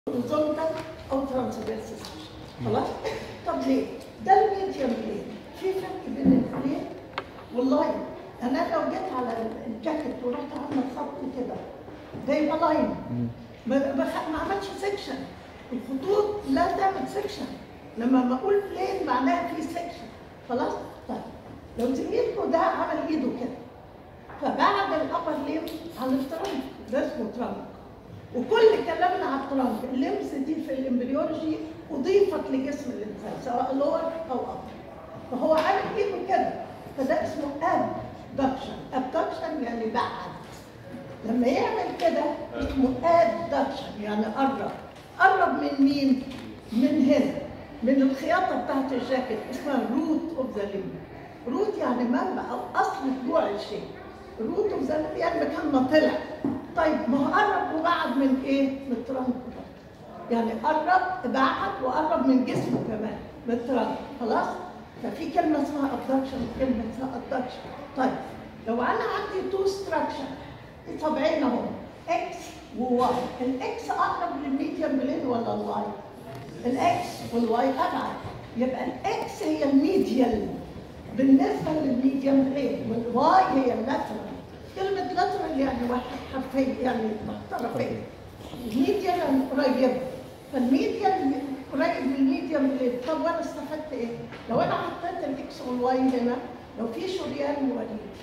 هوريزونتال او ترانسفيرس خلاص طب ليه؟ ده الميديم بلين في فرق بين البلين واللاين انا لو جيت على الجاكيت ورحت عامل خط كده ده يبقى لاين ما ما خ- ما عملش سكشن الخطوط لا تعمل سكشن لما بقول بلين معناها في سكشن خلاص طيب لو زميلكم ده عمل ايده كده فبعد الابر ليم على الترنك ده اسمه ترنك وكل كلامنا على الترنك الليمس دي في الامبريولوجي اضيفت لجسم الانسان سواء لور او ابر فهو عامل ايده كده فده اسمه ابدكشن ابدكشن يعني بعد لما يعمل كده اسمه ادكشن يعني قرب قرب من مين؟ من هنا من الخياطه بتاعت الجاكيت اسمها روت اوف ذا ليم روت يعني منبع او اصل طلوع الشيء روت اوف ذا يعني مكان ما طلع طيب ما هو قرب وبعد من ايه؟ من الترنك يعني قرب بعد وقرب من جسمه كمان من الترنك خلاص؟ ففي كلمه اسمها ابدكشن وكلمه اسمها ابدكشن طيب لو انا عندي تو ستراكشر طبعين اهو اكس وواي الاكس اقرب للميديم بلين ولا الواي؟ الاكس والواي ابعد يبقى الاكس هي الميديال بالنسبه للميديم بلين والواي هي اللاترال كلمه لاترال يعني واحد حرفين يعني طرفين الميديم يعني قريبه فالميديم قريب من الميديم بلين طب وانا استفدت ايه؟ لو انا حطيت الاكس والواي هنا لو في شريان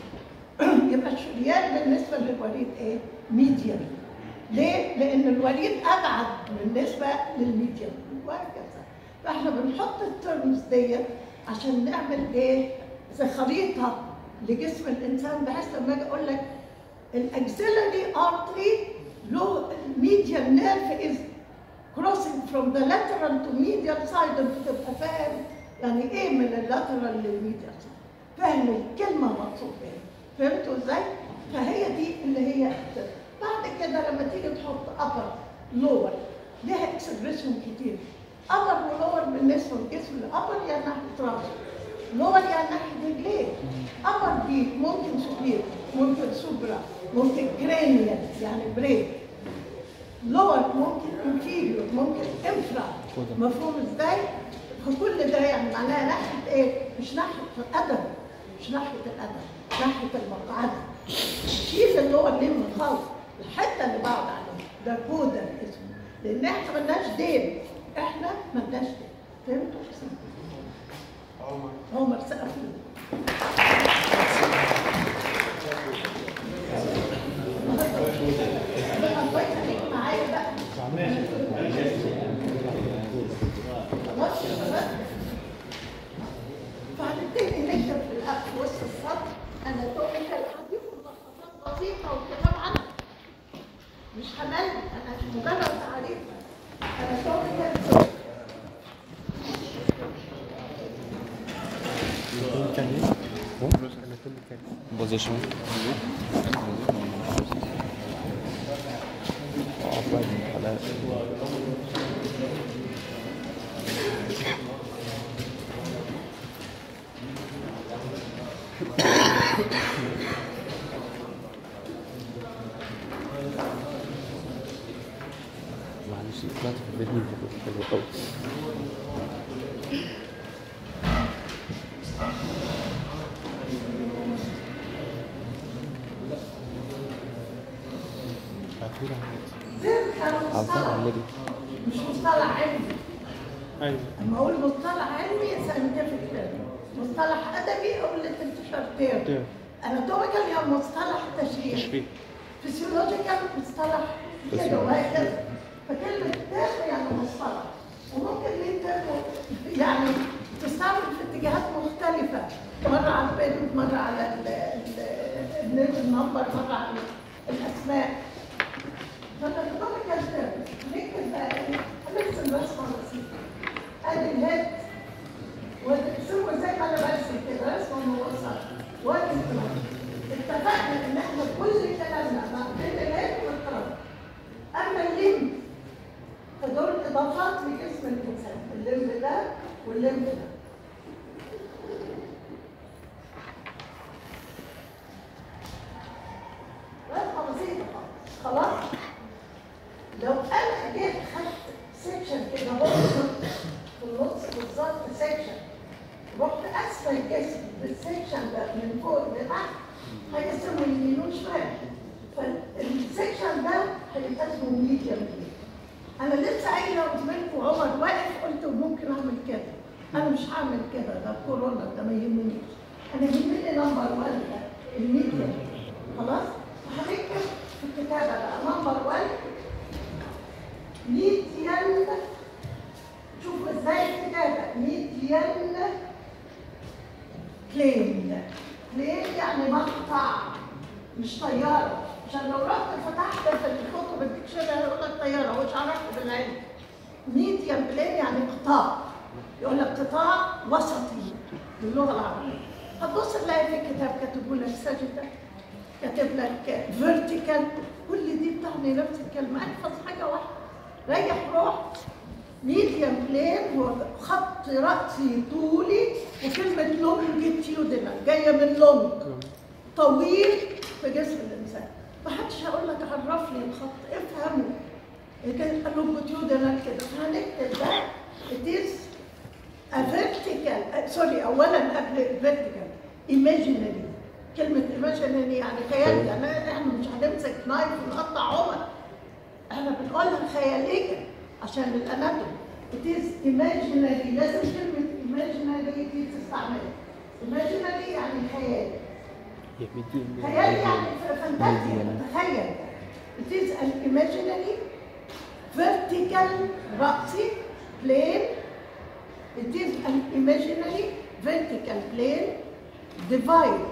وريد يبقى الشريان بالنسبه للوريد ايه؟ ميديم ليه؟ لان الوريد ابعد بالنسبه للميديم وهكذا فاحنا بنحط الترمز ديت عشان نعمل ايه؟ زي خريطه لجسم الانسان بحيث لما اجي اقول لك الاكسلري ارتري له الميديال نيرف از crossing from the lateral to medial side انت تبقى فاهم يعني ايه من اللاترال للميديال side فاهم الكلمه مقصود ايه فهمتوا ازاي؟ فهي دي اللي هي بعد كده لما تيجي تحط upper lower ليها اكسبريشن كتير upper ولور بالنسبه للجسم الابر يعني ناحيه راسه لور يعني ناحيه رجليه upper دي ممكن سوبير ممكن سوبرا ممكن كرانيال يعني بريك لور ممكن انفيريور ممكن انفرا مفهوم ازاي؟ فكل ده يعني معناها ناحيه ايه؟ مش ناحيه الادب مش ناحيه الادب ناحيه المقعده شيل اللور لم خالص الحته اللي بعد عليها ده كودا اسمه لان احنا ملناش دين احنا ملناش دين فهمتوا؟ عمر سقف الله يخليك معايا بقى خلاص يا شباب فهنبتدي نكتب في الأ- في وسط السطر اناتوميكال هديكم ملخصات بسيطه والكلام عنها مش همل انا مجرد تعريف اناتوميكال Position. Offline. خلاص. معلش طلعت في البيت من حلو قوي هاتولي زين عارفين مصطلح عمالي مش مصطلح علمي ايوه لما اقول مصطلح علمي ساينتفك تيرم مصطلح ادبي اقول ليترشر تيرم تيرم. اناتوميكال يعني مصطلح تشريحي تشريح فيسيولوجيكال مصطلح كده فيسيولوجي. وهكذا فكلمة ترم يعني مصطلح وممكن ليه ترم يعني تستعمل في اتجاهات مختلفة مرة على البيت مرة على ال- ال- النيرف نمبر مرة على الأسماء فالاناتوميكال ترم نكتب بقى ايه؟ هنرسم رسمة بسيطة ادي الهيد وترسمه زي ما انا برسم كده رسمة موصلة وادي الترم اتفقنا ان احنا كل كلامنا ما بين الهيد والترم اما الليمب فدول اضافات لجسم الانسان الليمب ده والليمب ده رسمه بسيطه خالص. خلاص لو انا جيت خدت اقصى الجسم بالسكشن ده من فوق لتحت هيقسموا يمين وشمال فالسكشن ده هيبقى اسمه ميديم بلين انا لسه قايله قدامكم عمر واقف قلت ممكن اعمل كده انا مش هعمل كده ده كورونا ده ما يهمنيش انا يهمني نمبر 1 ده الميديم خلاص هنكتب في الكتابه بقى نمبر 1 ميديان شوفوا ازاي الكتابه ميديان بلين بلين يعني مقطع مش طياره عشان لو رحت فتحت في الكتب الديكشنري هيقول لك طياره مش عرفت بالعلم ميديان بلين يعني قطاع يقول لك قطاع وسطي باللغه العربيه هتبص تلاقي في الكتاب كاتبوا لك ساجيتال كاتب لك فيرتيكال كل دي بتعني نفس الكلمه احفظ حاجه واحده ريح روح ميديم بلين هو خط رأسي طولي وكلمة لونجيتيودينال جاية من لونج طويل في جسم الإنسان ما حدش هيقول لك عرف لي الخط افهمه لونجيتيودينال كده فهنكتب ده it is a vertical uh, sorry أولا قبل vertical imaginary كلمة imaginary يعني خيال يعني احنا مش هنمسك نايف ونقطع عمر احنا بنقولها خيالية عشان الاناتومي it is imaginary لازم كلمة imaginary دي تستعملها imaginary يعني خيال خيال يعني فانتازيا تخيل it is an imaginary vertical رأسي plane it is an imaginary vertical plane divide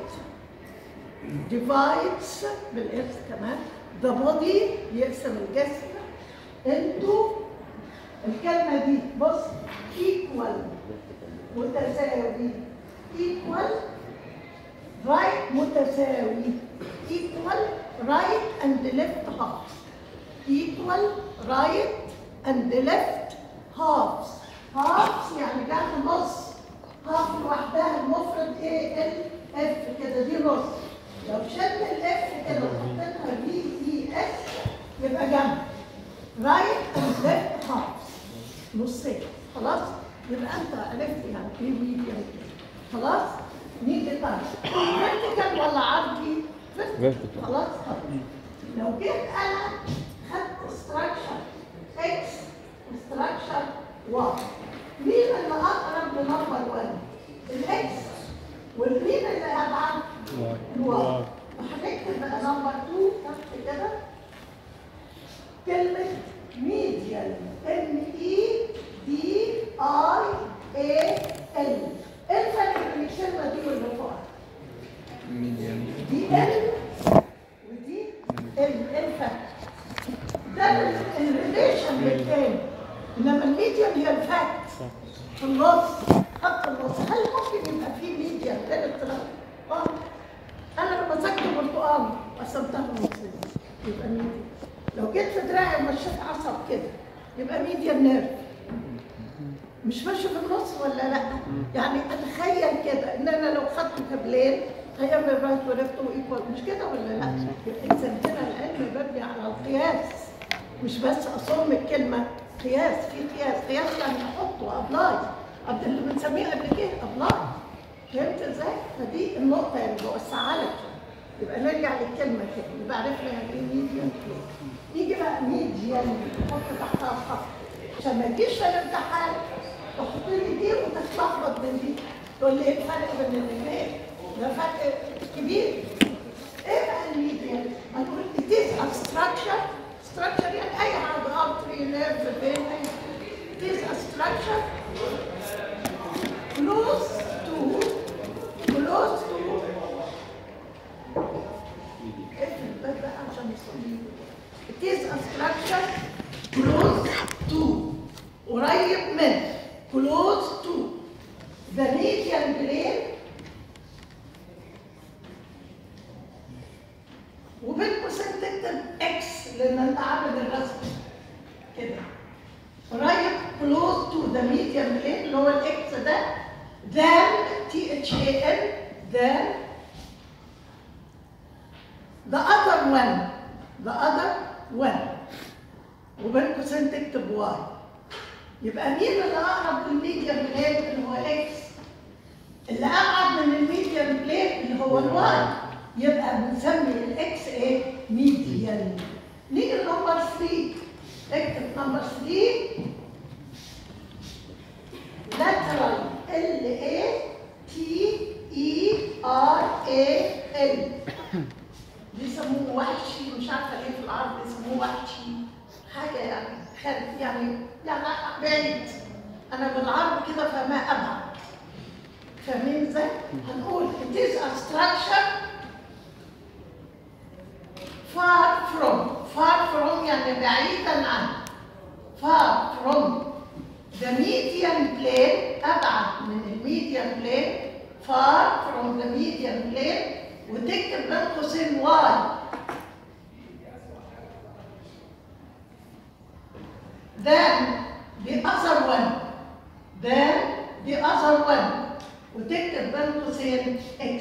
divides بالاس كمان the body يقسم الجسم into الكلمة دي بص equal متساوي equal right متساوي equal right and left halves equal right and left halves halves يعني جنب نص half لوحدها المفرد ايه ال اف كده دي نص لو شلت الاف كده وحطيتها بي اي اس يبقى جنب رايت اند ليفت هافز نصين خلاص يبقى انت عرفت يعني ايه ميديم خلاص نيجي طيب فيرتيكال ولا عرضي Vertical. خلاص طيب لو جيت انا خدت ستراكشر اكس وستراكشر واي مين اللي اقرب لنمبر 1 الاكس والمين اللي ابعد الواي وهنكتب بقى نمبر 2 تحت كده كلمة ميديال M E D I A L ايه الفرق بين الكلمة دي واللي فوقها؟ دي ال ودي ال ايه الفرق؟ ده الريليشن بالتاني انما الميديم هي الفاكت في النص خط النص هل ممكن يبقى في ميديم غير الطلاق؟ اه انا لما مسكت برتقال قسمتها نصين يبقى ميديم لو جيت في دراعي ومشيت عصب كده يبقى ميديم نيرف مش ماشي في النص ولا لا؟ يعني اتخيل كده ان انا لو خدت كابلين هيعمل رايت وليفت وايكوال مش كده ولا لا؟ يبقى اذا كده العلم مبني على القياس مش بس اصم الكلمه قياس في قياس قياس يعني احطه ابلاي اللي بنسميه قبل كده ابلاي فهمت ازاي؟ فدي النقطه اللي بوسعها لك يبقى نرجع للكلمه كده يبقى عرفنا يعني ايه ميديان نيجي بقى ميديان نحط تحتها خط عشان ما تجيش في الامتحان تحط لي دي وتتلخبط بين دي تقول لي ايه الفرق بين الاثنين؟ ده فرق كبير ايه بقى الميديان؟ هنقول it is a structure structure يعني اي حاجه artery nerve vein it is a structure close to close to اقفل الباب بقى عشان يصلي It is a structure close to قريب من close to the median plane وبين قوسين تكتب اكس لان انت عامل الرسم كده قريب close to the median plane اللي هو الاكس ده than T H A N than the other one the other one وبين قوسين تكتب واي يبقى مين اللي اقرب للميديان بلين اللي هو اكس اللي ابعد من الميديان بلين اللي هو الواي يبقى بنسمي الاكس ايه ميديان نيجي لنمبر 3 اكتب نمبر 3 lateral L A T E R A L بيسموه وحشي مش عارفه ليه في العرب بيسموه وحشي حاجه يعني خارج يعني يعني بعيد انا بالعربي كده فما ابعد فاهمين ازاي؟ هنقول it is a structure far from far from يعني بعيدا عن far from the median plane ابعد من الميديان plane far from the median plane وتكتب بين قوسين y then the other one then the other one وتكتب بين قوسين x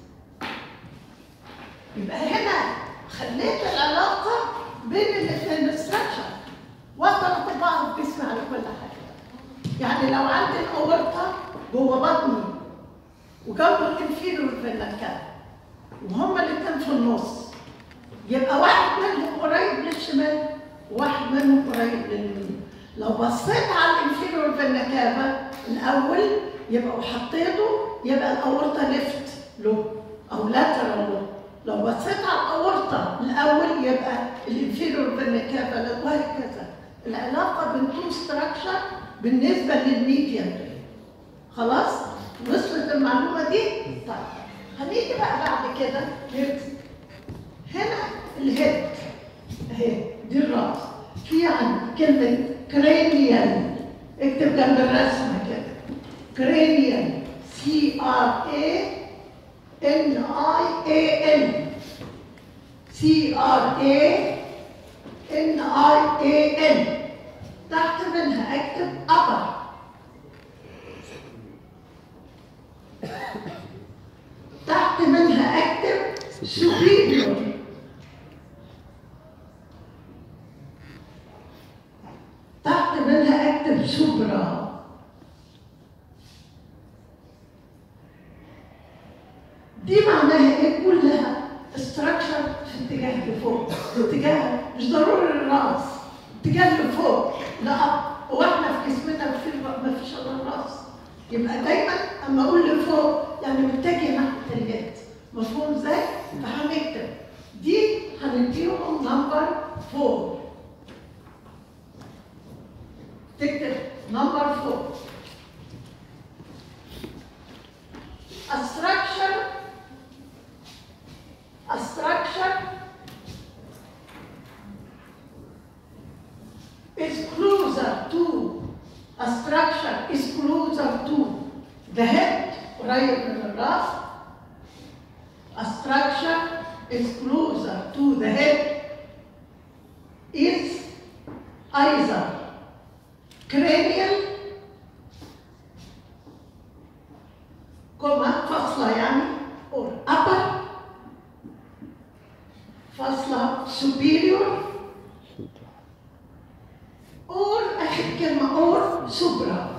يبقى هنا خليت العلاقة بين الاثنين structure وصلت بعض الجسم على كل حاجة يعني لو عندي الأورطة جوه بطني وجنب الانفيرور فينا وهما الاثنين في النص يبقى واحد منهم قريب للشمال وواحد منهم قريب لليمين لو بصيت على الانفيرور فينا كافا الاول يبقى وحطيته يبقى الاورطه ليفت له او لاترال له لو بصيت على الاورطه الاول يبقى الانفيرور فينا كافا له وهكذا العلاقه بين تو ستراكشر بالنسبه للميديان خلاص وصلت المعلومه دي طيب هنيجي بقى بعد كده هيد هنا الهيد اهي دي الراس في عندي كلمه كرينيال اكتب جنب الرسمه كده كرينيال سي ار اي ان اي اي ال سي ار اي ان اي اي ال تحت منها اكتب upper تحت منها اكتب superior تحت منها اكتب supra دي معناها ايه كلها structure في اتجاه لفوق في اتجاه مش ضروري الراس اتجاه لفوق لا هو احنا في جسمنا في ما فيش الا الراس يبقى دايما اما اقول لفوق يعني متجه ناحيه اليد مفهوم ازاي؟ فهنكتب دي هنديهم نمبر 4 تكتب نمبر 4 A structure a structure is closer to a structure is closer to the head قريب من الراس a structure is closer to the head is either cranial كما فصلة يعني or upper فصلة superior or آخر كلمة or supra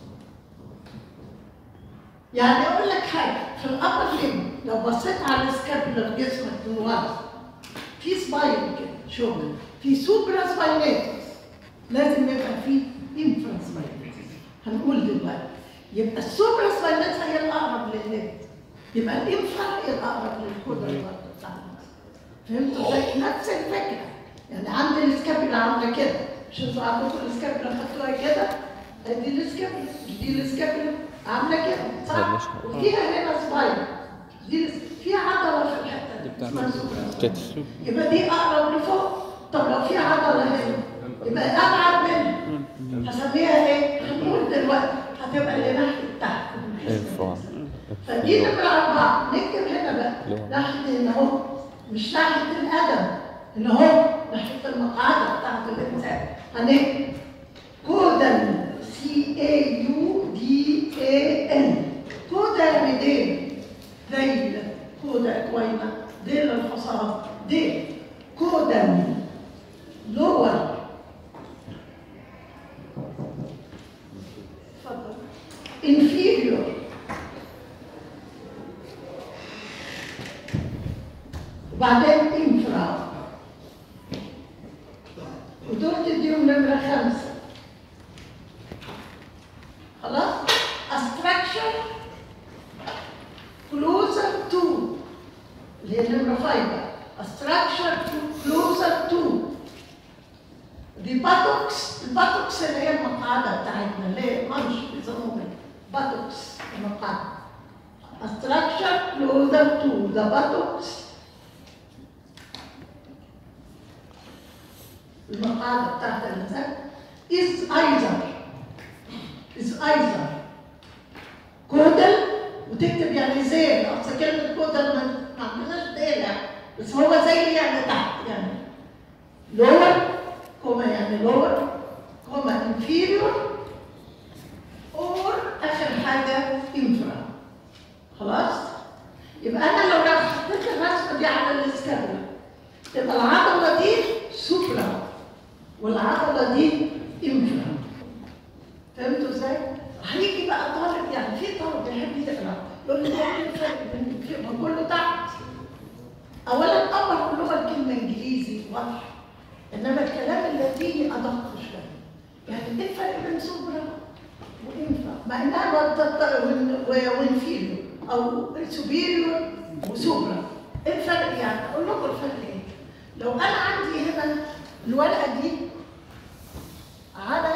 يعني اقول لك حاجه في الابر ليم لو بصيت على السكابولا في جسمك من ورا في سباين كده شغل في سوبرا سباينيتس لازم يبقى في انفرا سباينيتس هنقول دلوقتي يبقى السوبرا سباينيتس هي الاقرب للهيد يبقى الانفرا هي الاقرب للكودا برضه بتاعنا فهمتوا ازاي؟ نفس الفكره يعني عندي السكابولا عامله كده مش انتوا عندكم السكابولا خدتوها كده دي السكابولا مش دي السكابولا عامله كده ملناش صح؟ حق. وفيها هنا سباين دي الس- في عضله في الحته دي دي بتاعت اسمها سوبرا. كتف يبقى دي اقرب لفوق طب لو في عضله هنا يبقى ابعد منها هسميها ايه؟ هنقول دلوقتي هتبقى اللي ناحيه تحت ارفع فدي نمرة أربعة نكتب هنا بقى ليه؟ ناحية هنا أهو مش ناحية القدم هنا أهو ناحية المقعدة بتاعت الإنسان هنكتب كودل سي اي يو دي اي ان كودا يعني ديل ذيل كودا كوينة ديل الحصان ديل كودل لور اتفضل inferior باتوكس اللي هي المقعده بتاعتنا اللي هي مانش بيسموها باتوكس المقعده A structure closer to the buttocks المقعدة بتاعت الإنسان is either is either كودل وتكتب يعني زين أصل كلمة كودل ما ما عندناش دالع بس هو زي يعني تحت يعني lower كوما يعني lower كوما inferior or آخر حاجة infra خلاص يبقى انا لو حطيت الرسمه دي على الاسكابولا تبقى العضله دي سوبرا والعضله دي انفرا فهمتوا ازاي؟ هيجي بقى طالب يعني في طالب بيحب يقرا يقول لي ايه الفرق بين في- ما كله تحت اولا اول اللغه الكلمه انجليزي واضح انما الكلام اللاتيني ادق شويه يعني ايه الفرق بين سوبرا وانفرا مع انها وانفيريور او سوبيريور وسوبرا ايه الفرق يعني اقول لكم الفرق ايه لو انا عندي هنا الورقه دي على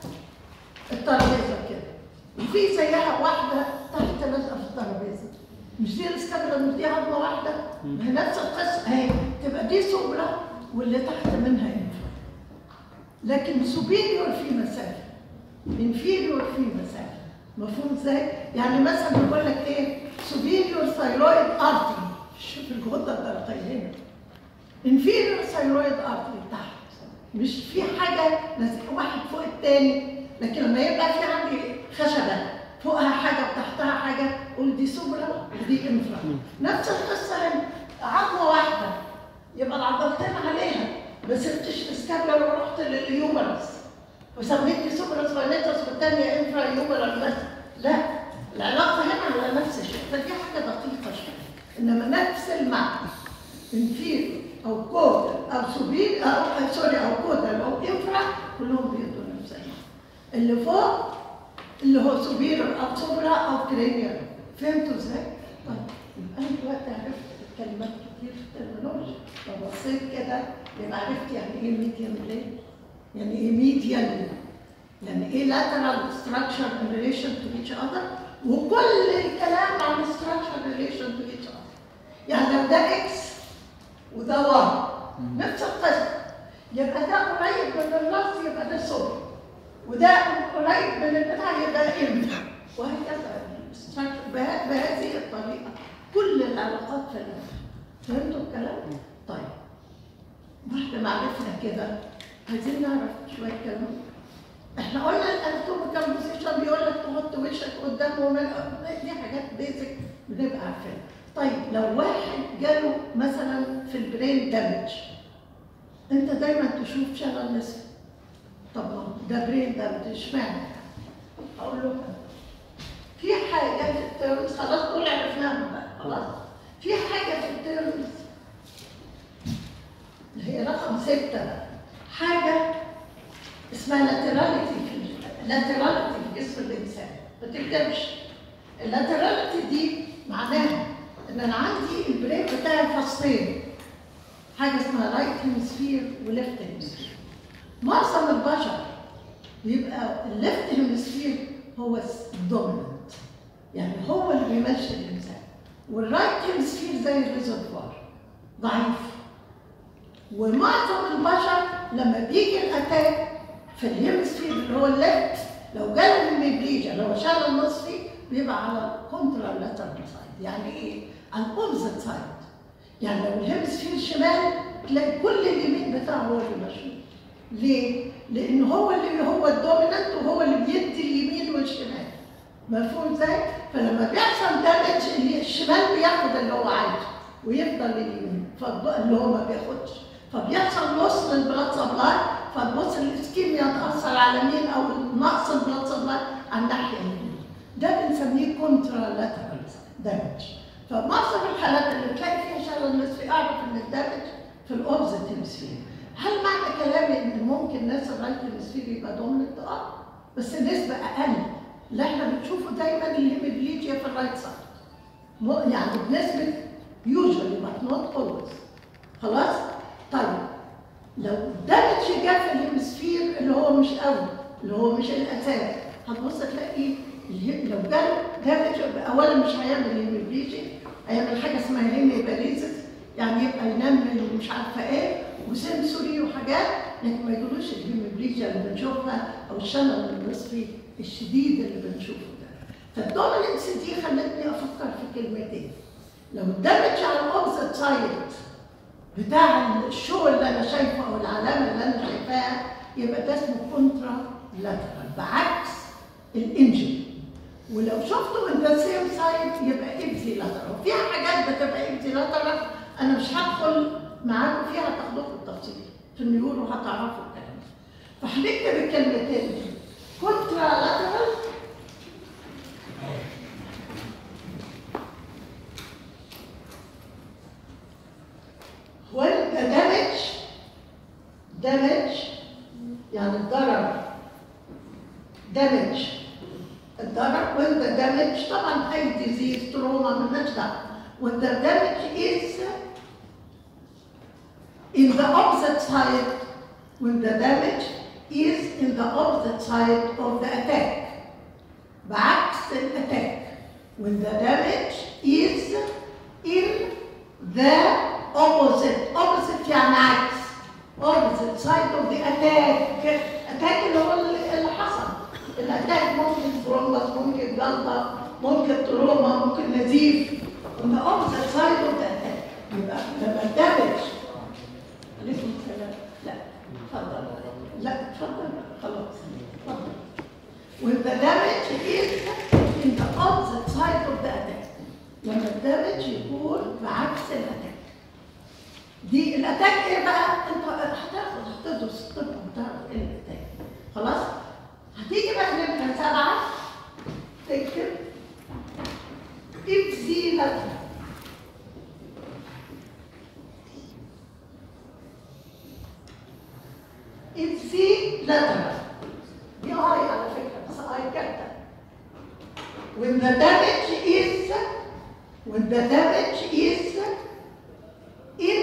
الترابيزه كده وفي زيها واحده تحت لازقه في الترابيزه مش دي الاسكابولا مش دي عظمه واحده ما هي نفس القصه اهي تبقى دي سوبرا واللي تحت منها انفرا لكن سوبيريور في مسافه انفيريور في مسافه مفهوم ازاي؟ يعني مثلا بيقول لك ايه؟ سوبيريور ثايرويد ارتري شوف الغده الدرقيه هنا انفيريور ثايرويد ارتري تحت مش في حاجه لازقه واحد فوق الثاني لكن لما يبقى في عندي خشبه فوقها حاجه وتحتها حاجه قول دي سوبرا ودي انفرا نفس القصه هنا عظمه واحده يبقى العضلتين عليها ما سبتش السكابلا ورحت لليومرس وسميتني سوبرا سباينيتوس والثانيه انفرا يومرال بس لا العلاقه هنا على نفس الشيء فدي حاجه دقيقه شويه انما نفس المعنى انفير او كودل او سوبير او أو سوري او كودل او انفرا كلهم بيدوا نفس المعنى اللي فوق اللي هو سوبير او سوبرا او كرينيال فهمتوا ازاي؟ طيب يبقى انا دلوقتي عرفت الكلمات كتير في الترمينولوجي لو بصيت كده يبقى عرفت يعني ايه ميديان ليه؟ يعني ايه ميديان يعني ايه lateral structure in relation to each other وكل الكلام عن structure in relation to each other يعني لو ده اكس وده واي نفس القصه يبقى ده قريب من الراس يبقى ده صوت وده قريب من البتاع يبقى امتى وهكذا structure به- بهذه الطريقه كل العلاقات في المخ فهمتوا الكلام؟ طيب بعد ما عرفنا كده عايزين نعرف شويه كلام احنا قلنا الاناتوميكال بوزيشن بيقول لك تحط وشك قدام ومن دي حاجات بيزك بنبقى عارفينها طيب لو واحد جاله مثلا في البرين دامج انت دايما تشوف شغل نصف طب ما هو ده برين دامج اشمعنى اقول له في حاجه في التيرمز خلاص دول عرفناهم بقى خلاص في حاجه في التيرمز اللي هي رقم ستة بقى. حاجة اسمها لاتراليتي في لاتراليتي في جسم الإنسان ما تكتبش اللاتراليتي دي معناها إن أنا عندي البرين بتاعي فصين حاجة اسمها رايت هيمسفير وليفت هيمسفير معظم البشر بيبقى الليفت هيمسفير هو الدوميننت يعني هو اللي بيمشي الإنسان والرايت هيمسفير زي الريزرفوار ضعيف ومعظم البشر لما بيجي الاتاك في الهيمسفير اللي هو الليفت لو جاله الميبليجيا لو شال النصفي بيبقى على كونترا لاترال سايد يعني ايه؟ على الاوبزيت سايد يعني لو الهيمسفير شمال تلاقي كل اليمين بتاعه هو اللي مشغول ليه؟ لان هو اللي هو الدومينانت وهو اللي بيدي اليمين والشمال مفهوم ازاي؟ فلما بيحصل دامج اللي- الشمال بياخد اللي هو عايزه ويفضل اليمين فالب- اللي هو ما بياخدش فبيحصل لوس للبلاد سبلاي فتبص الاسكيميا تاثر على مين او نقص البلاد سبلاي على الناحيه اليمين ده بنسميه كونترا لاترال دامج فمعظم الحالات اللي بتلاقي فيها شلل نصفي اعرف ان الدامج في الاوبزيت هيمسفير هل معنى كلامي ان ممكن ناس الرايت هيمسفير يبقى دوميننت اه بس نسبه اقل اللي احنا بنشوفه دايما الهيمبليجيا في الرايت سايد مو- يعني بنسبه يوجوالي but not always خلاص؟ طيب لو الدمج جه في الهيمسفير اللي هو مش قوي اللي هو مش الاساس هتبص تلاقي اللي- لو ده ده اولا مش هيعمل هيميبليجي هيعمل حاجه اسمها هيميباليزس يعني يبقى ينمل ومش عارفه ايه وسنسوري وحاجات لكن ما يقولوش الهيميبليجيا اللي بنشوفها او الشلل النصفي الشديد اللي بنشوفه ده فالدوميننس دي خلتني افكر في كلمتين لو الدمج على الاوبزيت سايد بتاع الشو اللي انا شايفه او العلامه اللي انا شايفاها يبقى ده اسمه كونترا لاترال بعكس الانجن ولو شفته من ذا سيم سايد يبقى ابزي لاترال وفيها حاجات بتبقى ابزي لاترال انا مش هدخل معاكم فيها تاخدوها في التفصيل في النيورو هتعرفوا الكلام ده. فهنكتب الكلمتين دي كونترا لاترال when the damage damage يعني الضرر damage الضرر when the damage طبعا اي disease trauma مالناش دعوه when the damage is in the opposite side when the damage is in the opposite side of the attack بعكس الاتاك when the damage is in the opposite opposite يعني عكس opposite side of the attack attack اللي هو اللي حصل الاتاك ممكن ثرومبس ممكن جلطه ممكن تروما ممكن نزيف on the opposite side of the attack يبقى لما الدمج عليكم السلام لا اتفضل لا اتفضل خلاص اتفضل when the damage is in the opposite side of the attack لما الدمج يكون بعكس الاتاك دي الاتاك ايه بقى انت هتاخد هتدرس الطب وتعرف ايه الاتاك خلاص هتيجي بقى نمرة سبعة تكتب ابزي لاترال ابزي لاترال دي اي على فكرة بس اي كابتن when the damage is when the damage is in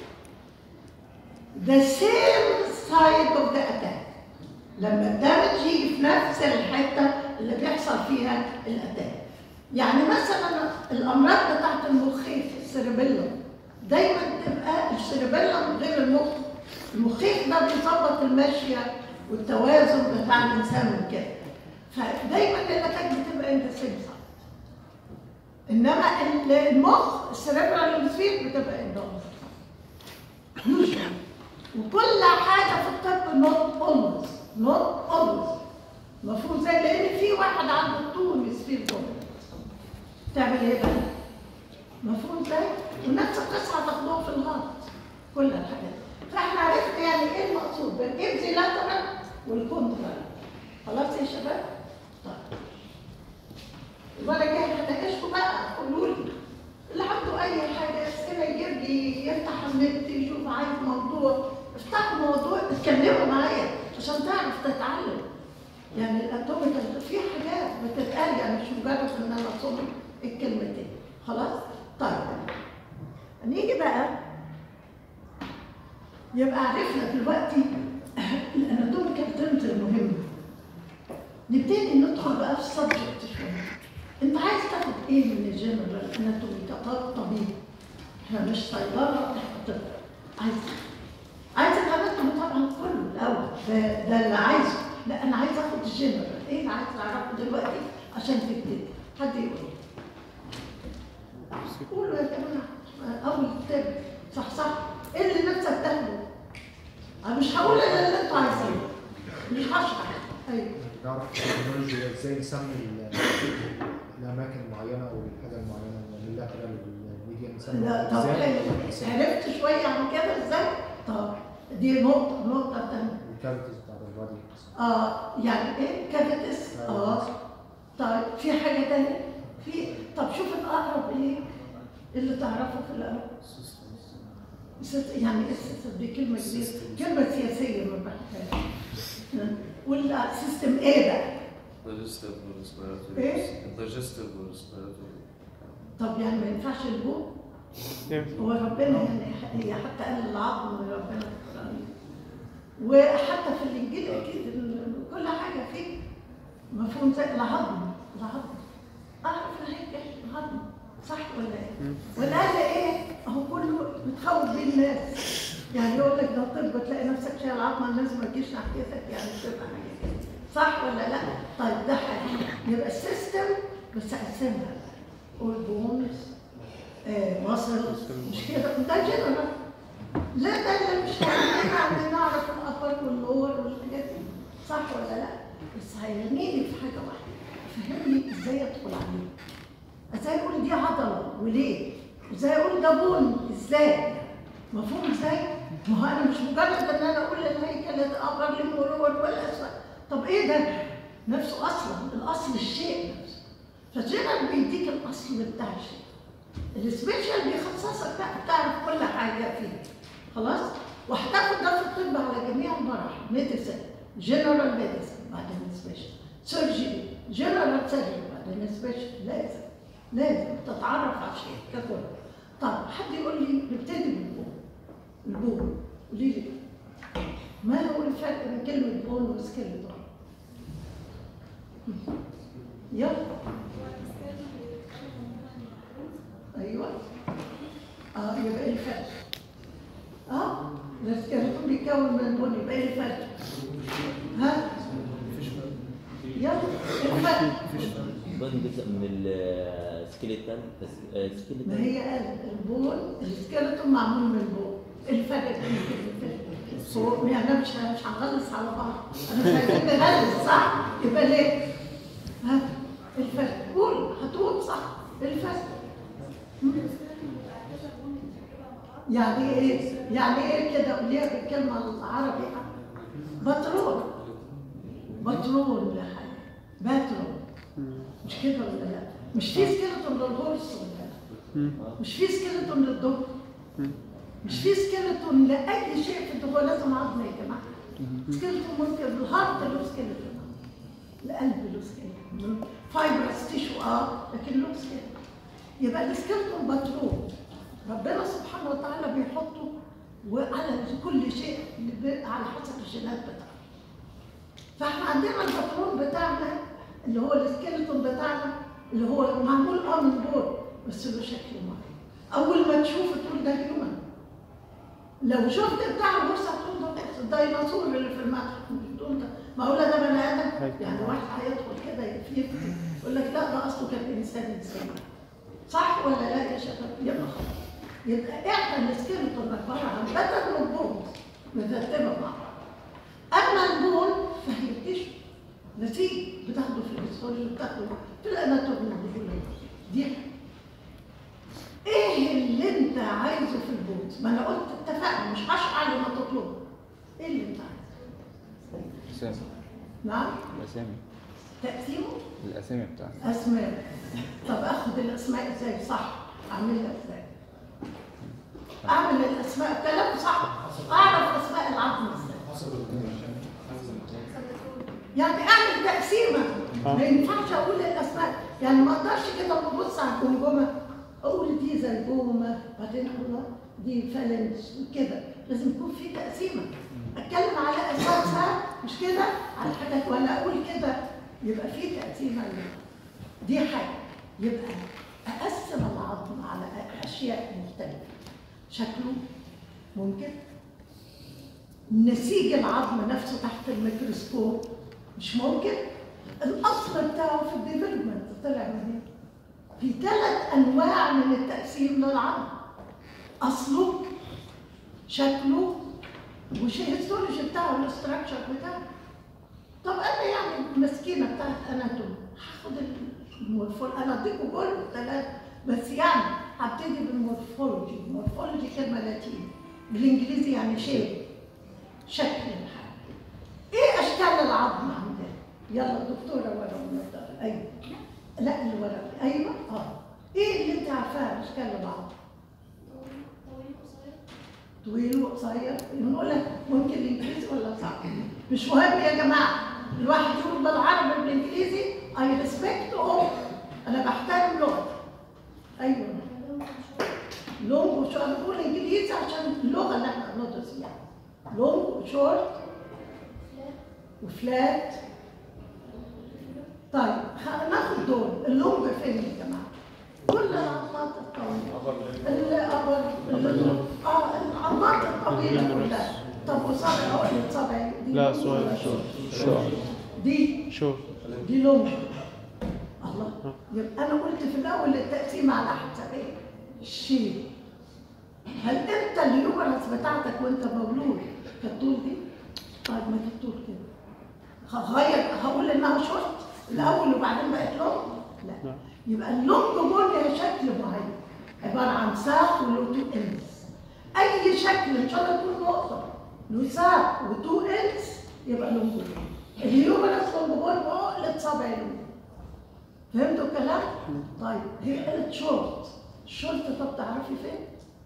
the same side of the attack لما الدمج يجي في نفس الحته اللي بيحصل فيها الاتاك يعني مثلا الامراض بتاعت المخيخ السيربيلم دايما تبقى السيربيلم غير المخ المخيخ ده بيظبط الماشيه والتوازن بتاع الانسان وكده فدايما الاتاك بتبقى انت سيم انما المخ السيربرال هيمسفير بتبقى اندومس يوجوال وكل حاجه في الطب نوت اولويز نوت اولويز المفروض زي لان في واحد عنده طول يسفير دوميننت تعمل ايه بقى؟ المفروض زي ونفس القصه هتاخدوها في الهارت كل الحاجات فاحنا عرفنا يعني ايه المقصود بالابزي لاترال والكونترال خلاص يا شباب؟ طيب الولد جاي هناقشكم بقى قولوا لي اللي عنده اي حاجه اسئله يجيب لي يفتح النت يشوف عايز موضوع افتحوا موضوع اتكلموا معايا عشان تعرف تتعلم يعني الاتوميكال في حاجات بتتقال يعني مش مجرد ان انا اصب الكلمتين خلاص طيب نيجي بقى يبقى عرفنا دلوقتي الاناتوميكال ترمز المهمه نبتدي ندخل بقى في السبجكت شويه انت عايز تاخد ايه من الجنرال اناتومي كطبيب احنا مش صيدله احنا طب عايز عايز الاناتومي طبعا كله الاول ده ده اللي عايزه لا انا عايز اخد الجنرال ايه اللي عايز تعرفه دلوقتي عشان تبتدي حد يقول قولوا يا جماعه اول كتاب صح صح ايه اللي نفسك تاخده انا مش هقول الا اللي انتوا عايزينه مش هشرح ايوه نعرف التكنولوجيا ازاي نسمي ال- الاماكن المعينه او الحاجه المعينه نعمل لها كده للميديا نسمي لا طب ازاي حلو عرفت شويه عن كده ازاي؟ طب دي نقطه نقطه ثانيه الكاركترز بتاعت البادي اه يعني ايه كافيتس اه طيب في حاجه ثانيه؟ في طب شوف الاقرب ليك اللي تعرفه في الاول ست- يعني ايه السيستم دي كلمه كبيره كلمه سياسيه ما بحبهاش ولا سيستم ايه بقى؟ Digestive or respiratory. إيه؟ Digestive or respiratory. طب يعني ما ينفعش البوق؟ هو ربنا يعني هي حتى قال العظم ربنا وحتى في الانجيل اكيد ال- كل حاجه فيه مفهوم زي العظم العظم اعرف الهيكل العظم صح ولا ايه؟ والآلة ايه؟ هو كله بتخوف بيه الناس يعني يقول لك ده طب تلاقي نفسك شايل عظمه الناس ما تجيش ناحيتك يعني بتبقى حاجه كده صح ولا لا؟ طيب ده حاجه يبقى السيستم بس اقسمها والبونز آه مصر مش كده ده جنرال لا ده اللي مش هيخلينا عن نعرف الابر واللور والحاجات دي صح ولا لا؟ بس هيرميني في حاجه واحده فهمني ازاي ادخل عليه ازاي اقول دي عضله وليه؟ ازاي اقول ده بون ازاي؟ مفهوم ازاي؟ ما هو انا مش مجرد ان انا اقول الهيكل الابر للمرور والاسفل طب ايه ده؟ نفسه اصلا الاصل الشيء نفسه فالجنرال بيديك الاصل بتاع الشيء السبيشال بيخصصك بقى بتعرف كل حاجه فيه خلاص؟ وهتاخد ده في الطب على جميع المراحل ميديسن جنرال ميديسن بعدين سبيشال سيرجري جنرال سيرجري بعدين سبيشال لازم لازم تتعرف على الشيء ككل طب حد يقول لي نبتدي بالبون البون قولي لي ما هو الفرق بين كلمه بون وسكيلتون؟ يلا ايوه اه يبقى ايه الفرق؟ اه السكيلتون بيتكون من بون يبقى ايه الفرق؟ ها؟ يلا ايه الفرق؟ البون جزء من السكيلتال ما السكيلتال هي قالت البون السكيلتون معمول من البون إيه الفرق بين الكلمتين هو يعني أنا مش مش هنغلس على بعض انا مش عايزين نغلس صح يبقى ليه؟ ها الفرق قول هتقول صح الفرق مم. يعني ايه؟ يعني ايه كده قوليها بالكلمه العربي بترول بترول يا حاجه بترول مش كده ولا لا؟ مش في سكيلتون للغرس ولا لا؟ مش في سكيلتون للدب مش في سكيلتون لاي شيء في الدب هو لازم عظم يا جماعه سكيلتون ممكن الهارت له سكيلتون القلب له سكيلتون فايبرس تيشو اه لكن له سكيلتون يبقى السكيلتون بترول ربنا سبحانه وتعالى بيحطه وعلى كل شيء على حسب الجينات بتاعته فاحنا عندنا الباترون بتاعنا اللي هو السكيلتون بتاعنا اللي هو معمول اه من بور بس له شكل معين اول ما تشوفه تقول ده هيومن لو شفت بتاع البورصه تقول ده بورصة. الديناصور اللي في المتحف تقول ده معقوله ده بني ادم يعني واحد هيدخل كده يفيد يقول لك لا ده اصله كان انسان انسان صح ولا لا يا شباب يبقى خلاص يبقى احنا السكيلتون عباره عن بدل وبونز مترتبه مع بعض اما البون فهي تشبه نسيج بتاخده في الهيستولوجي بتاخده في الاناتومي والفيولوجي دي ايه اللي انت عايزه في البوت؟ ما انا قلت اتفقنا مش هشرح لما تطلبه. ايه اللي انت عايزه؟ الأسامي نعم؟ الأسامي تقسيمه الأسامي بتاعتها اسماء. طب اخد الاسماء ازاي؟ صح. اعملها ازاي؟ اعمل الاسماء كلام صح. اعرف اسماء العظم ازاي؟ يعني اعمل تقسيمه ما ينفعش اقول الاسماء يعني ما اقدرش كده ببص على الجمجمه اقول دي زيجومه بعدين اقول دي فالنج كده لازم يكون في تقسيمه اتكلم على اساسها مش كده على حاجات ولا اقول كده يبقى في تقسيمه دي حاجه يبقى اقسم العظم على اشياء مختلفه شكله ممكن نسيج العظم نفسه تحت الميكروسكوب مش ممكن الاصل بتاعه في الديفلوبمنت طلع من هنا في ثلاث انواع من التقسيم للعظم اصله شكله وش الهيستولوجي بتاعه الاستراكشر بتاعه طب انا يعني مسكينه بتاعت اناتومي هاخد المورفول انا اديكم كله ثلاثه بس يعني هبتدي بالمورفولوجي المورفولوجي كلمه لاتيني بالانجليزي يعني شيء شكل الحاجه ايه اشكال العظم عندنا يلا الدكتوره ورا النضاره ايوه لا اللي ورا ايوه اه ايه اللي انت عارفاها اشكال العظم طويل وقصير نقول لك ممكن الانجليزي ولا صعب مش مهم يا جماعه الواحد يقول بالعربي بالانجليزي اي ريسبكت او انا بحترم لغتي ايوه لونج وشورت انا بقول انجليزي عشان اللغه اللي احنا بندرس فيها لونج وشورت وفلات طيب خ- ناخد دول اللونج فين يا جماعه؟ كل العظمات الطويله الابر ال- اه العظمات الطويله كلها طب وصابع اقول لك صابع دي لا، لونج صغير. ولا شورت؟ شورت. دي شو دي لونج الله يبقى انا قلت في الاول التقسيم على حسب ايه؟ الشيء هل انت اليومرس بتاعتك وانت مولود كانت طول دي؟ طيب ما كانت طول كده هغير هقول انها شورت الاول وبعدين بقت لونج؟ لا لا. يبقى اللونج بول لها شكل معين عباره عن ساق وله تو اندز اي شكل ان شاء الله يكون نقطه له ساق وتو اندز يبقى لونج بول اليومرس لونج بول وعقله صابع لونج فهمتوا الكلام؟ طيب هي قالت شورت الشورت طب تعرفي فين؟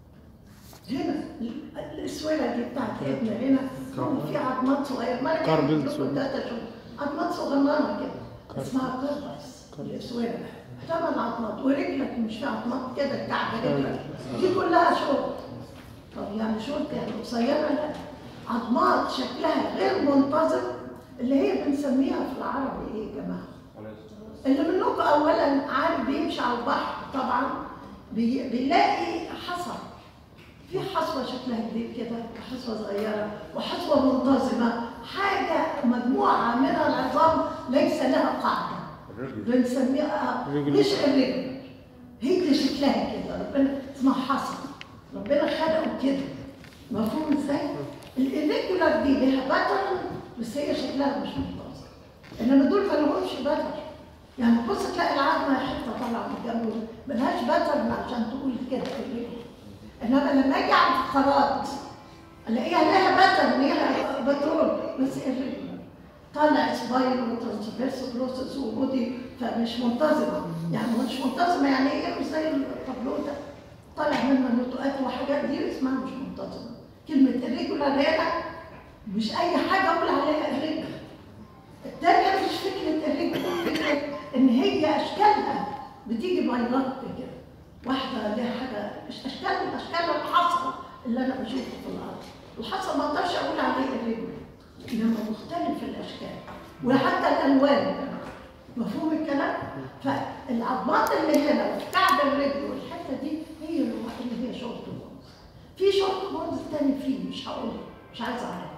هنا ال- الاسوره دي بتاعت ابني هنا هو في عظمات صغيره ما انا جايب كاربل لكم صغير. ده تشوف عظمات صغننه كده اسمها كربس الاسوره ثمان عظمات ورجلك مش في عظمات كده الكعب رجلك دي كلها شورت طب يعني شورت يعني قصيره لا عظمات شكلها غير منتظم اللي هي بنسميها في العربي ايه يا جماعه؟ اللي منكم اولا عارف بيمشي على البحر طبعا بي... بيلاقي حصى في حصوه شكلها كبير كده وحصوه صغيره وحصوه منتظمه حاجه مجموعه من العظام ليس لها قاعده بنسميها الرجل. مش الرجل هي شكلها كده ربنا اسمها حصى ربنا خلقه كده مفهوم ازاي؟ الريجولار دي لها باترن بس هي شكلها مش منتظم انما دول ما لهمش باترن يعني بص تلاقي العظمه حته طالعه من الجنب ملهاش باترن عشان تقول كده الرجل انما لما اجي على الفقرات الاقيها لها باترن ليها بترول بس الرجل طالع سبايل وترانسفيرس بروسس وبودي فمش منتظمه يعني مش منتظمه يعني ايه مش زي الطابلو ده طالع منها نطقات وحاجات دي اسمها مش منتظمه كلمه الريجولار هنا مش اي حاجه اقول عليها الرجل التانية مش فكرة الرجل فكرة إن هي أشكالها بتيجي بايلات كده واحدة ليها حاجة مش أشكال من أشكال الحصى اللي أنا بشوفه في الأرض الحصى ما أقدرش أقول عليه الرجل إنما مختلف الأشكال وحتى الألوان مفهوم الكلام؟ فالعظمات اللي هنا في كعب الرجل والحتة دي هي اللي هي شورت بونز في شورت بونز تاني فيه مش هقولها مش عايزة أعرفها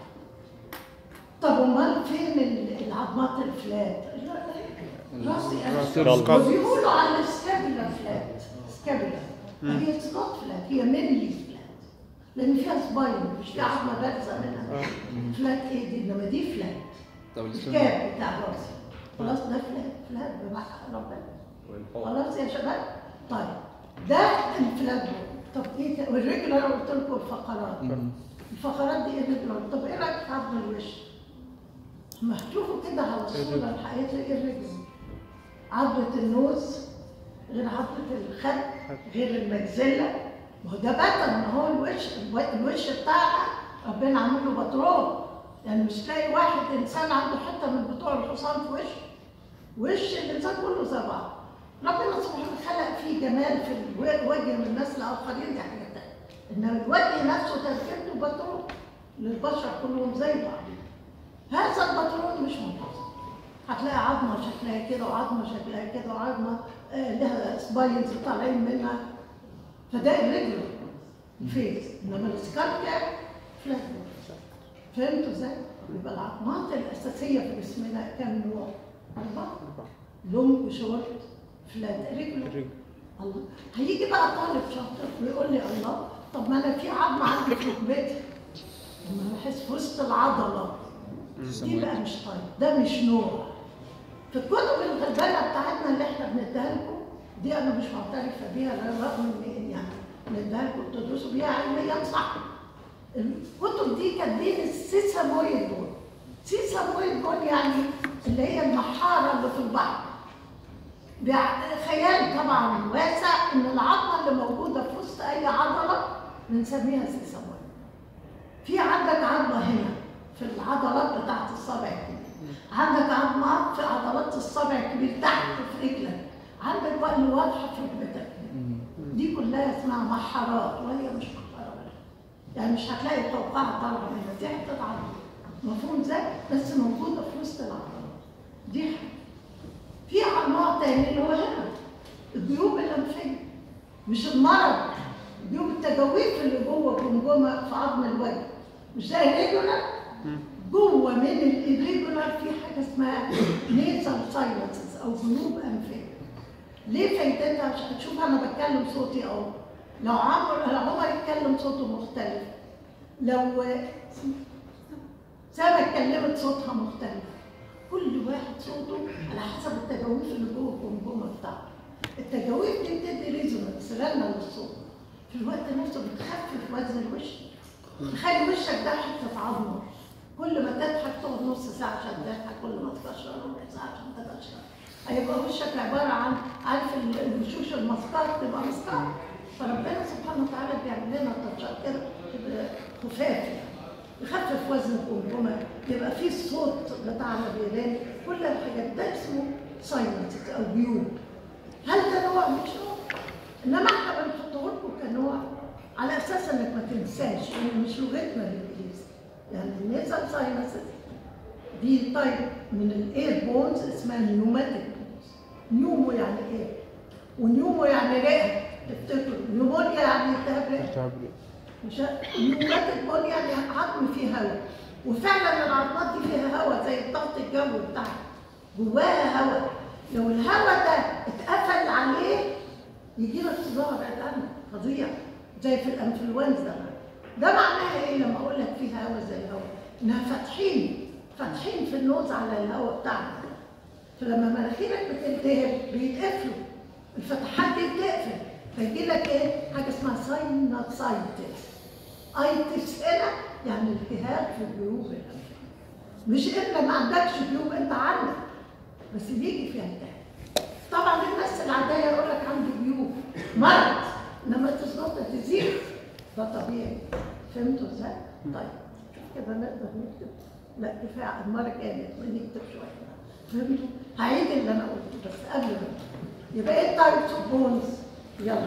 طب امال فين ال- العظمات الفلات؟ لا لا راسي راس القلب. وبيقولوا على السكابيلا فلات سكابيلا هي اتس نوت فلات هي مينلي فلات لان فيها سباين مش فيها عظمه بارزه منها فلات ايه دي انما دي فلات طب الكاب بتاع راسي خلاص ده فلات فلات بمعنى ربنا خلاص يا شباب طيب ده الفلات دول. طب ايه تا- والرجل انا قلت لكم الفقرات الفقرات دي ايه الرجل طب ايه رايك في عظم الوش؟ ما تشوفوا كده على الصوره الحقيقيه ايه الرجل عضلة النوز غير عضلة الخد غير المجزلة ما هو ده بطل ما هو الوش الو- الوش بتاعنا ربنا عامل له بترول يعني مش تلاقي واحد انسان عنده حته من بتوع الحصان في وشه وش الانسان كله زي بعض ربنا سبحانه خلق فيه جمال في الو- وجه من الناس الاخرين دي حاجه تانيه انما الوجه نفسه تركيبته بترول للبشر كلهم زي بعض هذا البترول مش منتظم هتلاقي عظمه شكلها كده وعظمه شكلها كده وعظمه آه، لها سباينز طالعين منها فده الرجل الفيس انما السكالب فلات فهمتوا ازاي؟ يبقى العظمات الاساسيه في جسمنا كم نوع؟ اربعه لونج شورت فلات رجل رجل. الله هيجي بقى طالب شاطر ويقول لي الله طب ما انا في عظمه عندي في ركبتي لما بحس في وسط العضله دي بقى مش طيب ده مش نوع في الكتب الغلبانه بتاعتنا اللي احنا بنديها لكم دي انا مش معترفه بيها رغم ان يعني بنديها لكم تدرسوا بيها علميا صح الكتب دي كاتبين السيسامويد دول سيسامويد دول يعني اللي هي المحاره اللي في البحر بيع- خيال طبعا واسع ان العظمه اللي موجوده في وسط اي عضله بنسميها سيسامويد في عندك عظمه هنا في العضلات بتاعت الصابع الكبير عندك عظمات في عضلات الصابع الكبير تحت في رجلك عندك بقى اللي واضحه في ركبتك دي كلها اسمها محارات وهي مش محاره ولا يعني مش هتلاقي قوقعه طالعه منها دي حته عظمه مفهوم ازاي؟ بس موجوده في وسط العضلات دي حاجه في انواع تاني اللي هو هنا الجيوب الانفيه مش المرض جيوب التجاويف اللي جوه الجمجمه في عظم الوجه مش زي الريجولار جوه من الريجولار في حاجه اسمها نيزل سايلنسز او جيوب انفيه ليه فايدتها عشان تشوف انا بتكلم صوتي اهو لو عمر لو عمر يتكلم صوته مختلف لو سما اتكلمت صوتها مختلف كل واحد صوته على حسب التجاويف اللي جوه الجمجمه بتاعته التجاويف دي بتدي ريزونانس رنه للصوت في الوقت نفسه بتخفف وزن الوش تخلي وشك ده حته عظمه كل ما تضحك تقعد نص ساعه عشان تضحك كل ما تكشر ربع ساعه عشان تكشر هيبقى وشك عباره عن عارف ال- الوشوش المسكار تبقى مسكار فربنا سبحانه وتعالى بيعمل لنا تاتشات كده تبقى خفاف يعني يخفف وزن الجمجمه يبقى في الصوت بتاع الريلان كل الحاجات ده اسمه سايلنس او جيوب هل ده نوع مش نوع؟ انما احنا بنحطه لكم كنوع على اساس انك ما تنساش لان مش لغتنا الانجليزي يعني النيزل ساينسز دي تايب من الاير بونز اسمها نيوماتيك بونز نيومو يعني ايه؟ ونيومو يعني رئه تفتكروا نيومونيا يعني التهاب رئه مش نيوماتيك بون يعني عظم فيه هواء وفعلا العظمات دي فيها هواء زي الضغط الجوي بتاعها جواها هواء لو الهواء ده اتقفل عليه يجي لك صداع بعد فظيع زي في الانفلونزا ده معناها ايه لما اقول لك فيها هواء زي الهواء؟ انها فاتحين فاتحين في النوز على الهواء بتاعنا فلما مناخيرك بتلتهب بيتقفلوا الفتحات دي بتقفل فيجي لك ايه؟ حاجه اسمها ساينوسايتس ايتس هنا يعني التهاب في الجيوب الانفيه مش انت ما عندكش جيوب انت عندك بس بيجي فيها التهاب طبعا الناس العاديه يقول لك عندي جيوب مرض انما تظبط تزيد ده طبيعي فهمتوا ازاي؟ طيب شوف كده نقدر نكتب لا كفايه المره الجايه نكتب شويه فهمتوا؟ هعيد اللي انا قلته بس قبل ما يبقى ايه التايبس اوف بونز؟ يلا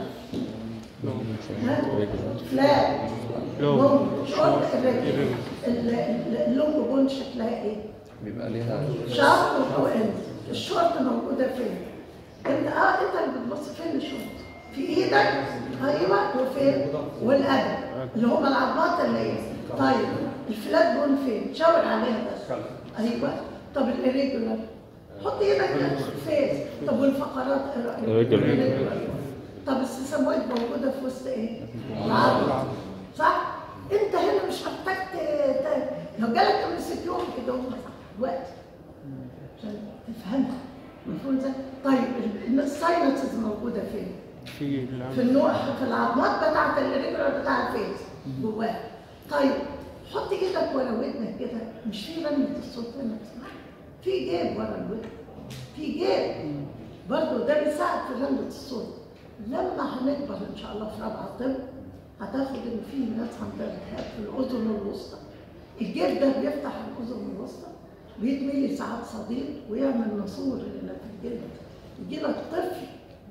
ها؟ فلات لونج شورت الرجل اللونج بون شكلها ايه؟ بيبقى ليها شارب وان الشورت موجوده فين؟ انت اه انت اللي بتبص فين الشورت؟ في ايدك ايوه وفين؟ والقدم اللي هم العضلات اللي ايه؟ طيب الفلات بون فين؟ شاور عليها بس ايوه طب الريجولار حط ايدك فين؟ طب والفقرات ايه رايك؟ Irregular. طب السيسمويد موجوده في وسط ايه؟ العضله صح؟ انت هنا مش محتاج ت- ت- لو جالك ام سي كيو كده هم وقت عشان تفهمها مفهوم ازاي؟ طيب ال- الساينسز موجوده فين؟ في في النوع في العظمات بتاعت الريجولار بتاع الفيس جواها طيب حط ايدك ورا ودنك كده مش في رنة الصوت هنا بتسمع في جيب ورا الودن في جيب برضه ده بيساعد في رنة الصوت لما هنكبر ان شاء الله في رابعه طب هتاخد ان في ناس عندها التهاب في الاذن الوسطى الجيب ده بيفتح الاذن الوسطى بيتملي ساعات صديد ويعمل ناسور هنا في الجلد يجي لك طفل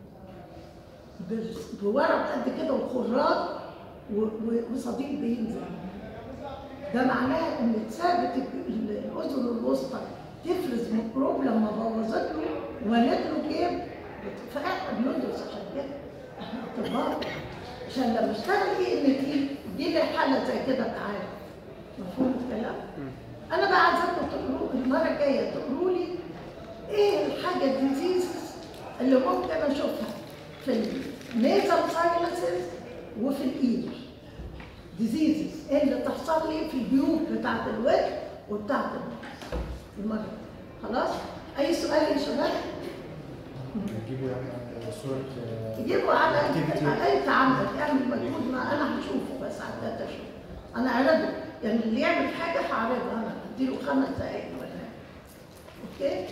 بس- بورق قد كده وخراج و- و- وصديق بينزل ده معناه ان اتثابت ال- ال- الاذن الوسطى تفرز ميكروب لما بوظت له ولد له جيب فاحنا بندرس عشان كده احنا اطباء عشان لما اشتغل ايه ان تي دي لي حاله زي كده ابقى عارف مفهوم الكلام؟ انا بقى عايزاكم تقولوا المره الجايه تقولوا لي ايه الحاجه الديزيزز اللي ممكن اشوفها في النيزل سايلنسز وفي الايد ديزيزز ايه اللي تحصل لي في الجيوب بتاعت الوجه وبتاعت النفس المرة خلاص اي سؤال يا شباب نجيبوا يعني صورة آه، تجيبوا على activity. على انت عندك اعمل مجهود ما انا هشوفه بس على الداتا شوف انا اعرضه يعني اللي يعمل حاجه هعرضها انا اديله خمس دقائق ولا حاجة. اوكي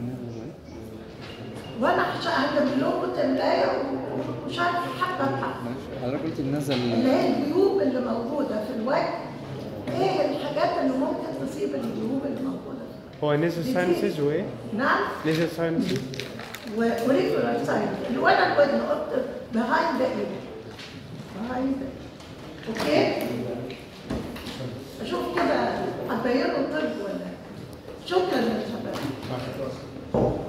وانا هش- هعمل لكم تملايه و- وشرح حبه بحبه ماشي حضرتك قلت النزل اللي هي الجيوب اللي موجوده في الوجه ايه الحاجات اللي ممكن تصيب الجيوب اللي موجوده في هو نزل ساينسز وايه؟ الوجه نعم نزل ساينسز وريجولار سايد الولد الودن قلت behind the ear behind the اوكي اشوف كده هتغيروا طب ولا شكرا يا شباب مع الشكر.